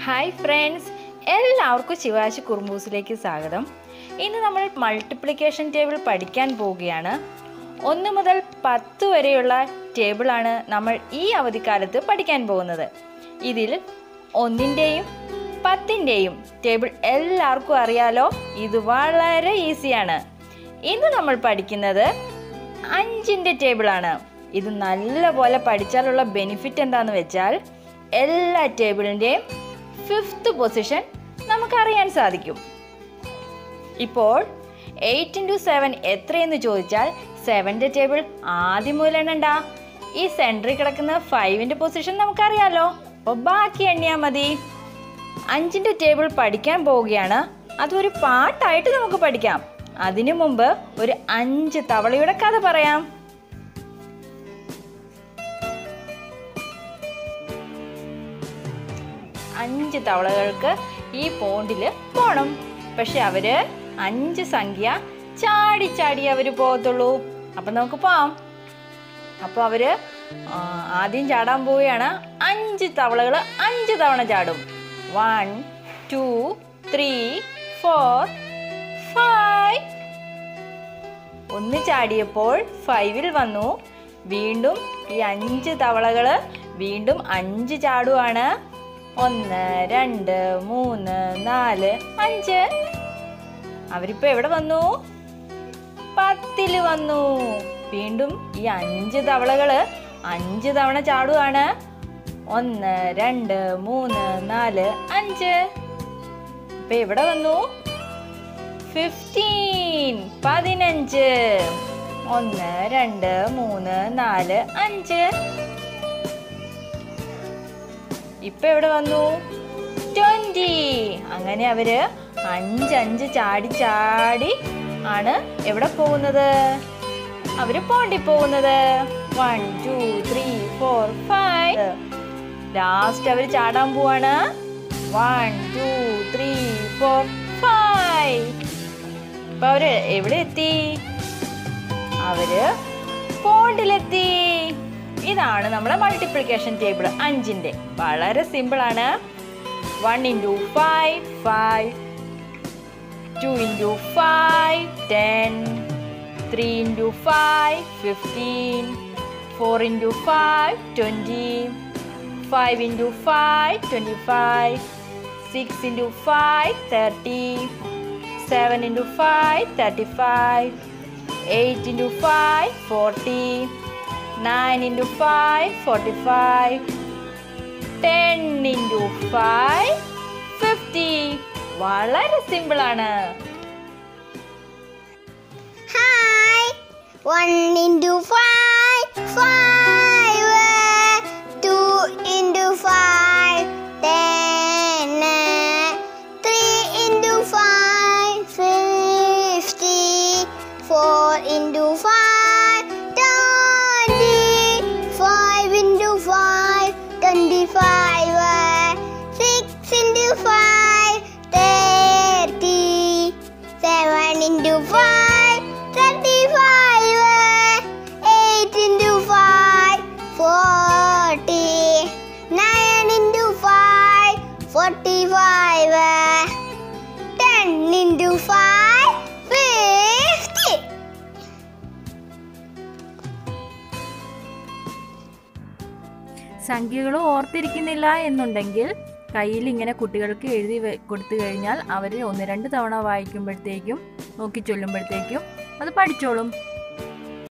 Hi friends എല്ലാവർക്കും ശിവാശി കുറുമ്പൂസിലേക്ക് സ്വാഗതം ഇന്ന് നമ്മൾ മൾട്ടിപ്ലിക്കേഷൻ ടേബിൾ പഠിക്കാൻ പോവുകയാണ് ഒന്ന് മുതൽ പത്ത് വരെയുള്ള ടേബിളാണ് നമ്മൾ ഈ അവധിക്കാലത്ത് പഠിക്കാൻ പോകുന്നത് ഇതിൽ ഒന്നിൻ്റെയും പത്തിൻ്റെയും ടേബിൾ എല്ലാവർക്കും അറിയാലോ ഇത് വളരെ ഈസിയാണ് ഇന്ന് നമ്മൾ പഠിക്കുന്നത് അഞ്ചിൻ്റെ ടേബിളാണ് ഇത് നല്ലപോലെ പഠിച്ചാലുള്ള ബെനിഫിറ്റ് എന്താന്ന് വെച്ചാൽ എല്ലാ ടേബിളിൻ്റെയും ഫിഫ്ത്ത് പൊസിഷൻ നമുക്കറിയാൻ സാധിക്കും ഇപ്പോൾ എയ്റ്റ് ഇൻറ്റു സെവൻ എത്രയെന്ന് ചോദിച്ചാൽ സെവൻ്റെ ടേബിൾ ആദ്യം മുതൽ എണ്ണണ്ട ഈ സെൻറ്ററിൽ കിടക്കുന്ന ഫൈവിൻ്റെ പൊസിഷൻ നമുക്കറിയാലോ അപ്പോൾ ബാക്കി എണ്ണിയാൽ മതി അഞ്ചിൻ്റെ ടേബിൾ പഠിക്കാൻ പോവുകയാണ് അതൊരു പാട്ടായിട്ട് നമുക്ക് പഠിക്കാം അതിനു മുമ്പ് ഒരു അഞ്ച് തവളയുടെ കഥ പറയാം അഞ്ച് തവളകൾക്ക് ഈ പോണ്ടിൽ പോണം പക്ഷെ അവര് അഞ്ച് സംഖ്യ ചാടി ചാടി അവര് പോകത്തുള്ളൂ അപ്പൊ നമുക്ക് പോവാം അപ്പോൾ അവര് ആ, ആദ്യം ചാടാൻ പോവുകയാണ് അഞ്ച് തവളകൾ അഞ്ച് തവണ ചാടും one two three four five ഒന്ന് ചാടിയപ്പോൾ ഫൈവിൽ വന്നു വീണ്ടും ഈ അഞ്ച് തവളകൾ വീണ്ടും അഞ്ച് ചാടുവാണ് ഒന്ന് രണ്ട് മൂന്ന് നാല് അഞ്ച് അവരിപ്പോ എവിടെ വന്നു പത്തില് വന്നു വീണ്ടും ഈ അഞ്ച് തവളകള് അഞ്ച് തവണ ചാടുവാണ് ഒന്ന് രണ്ട് മൂന്ന് നാല് അഞ്ച് ഇപ്പൊ എവിടെ വന്നു ഫിഫ്റ്റീൻ പതിനഞ്ച് ഒന്ന് രണ്ട് മൂന്ന് നാല് അഞ്ച് ഇപ്പൊ എവിടെ വന്നു ട്വന്റി അങ്ങനെ അവര് അഞ്ചഞ്ച് ചാടി ചാടി ആണ് എവിടെ പോകുന്നത് അവര് പോണ്ടി പോകുന്നത് one two three four five last അവര് ചാടാൻ പോവാണ് one two three four five ഇപ്പൊ അവര് എവിടെ എത്തി അവര് പോണ്ടിലെത്തി ഇതാണ് നമ്മുടെ മൾട്ടിപ്ലിക്കേഷൻ ടേബിൾ അഞ്ചിന്റെ വളരെ സിമ്പിൾ ആണ് one into five five two into five ten three into five fifteen four into five twenty five into five twenty five six into five thirty seven into five thirty five eight into five forty nine into five forty five ten into five fifty വളരെ സിമ്പിളാണ് Hi. One into five, five. Two into five, ten. Three into five, fifty. Four into five, twenty. Five into five, twenty-five. Six into five, thirty. Seven into five, thirty-five. Eight into five, forty. Nine into five, forty-five. Ten into five, fifty. സംഖ്യകൾ ഓർത്തിരിക്കുന്നില്ല എന്നുണ്ടെങ്കിൽ കയ്യിൽ ഇങ്ങനെ കുട്ടികൾക്ക് എഴുതി വെ- കൊടുത്തു കഴിഞ്ഞാൽ അവർ ഒന്ന് രണ്ട് തവണ വായിക്കുമ്പോഴത്തേക്കും നോക്കി ചൊല്ലുമ്പോഴത്തേക്കും അത് പഠിച്ചോളും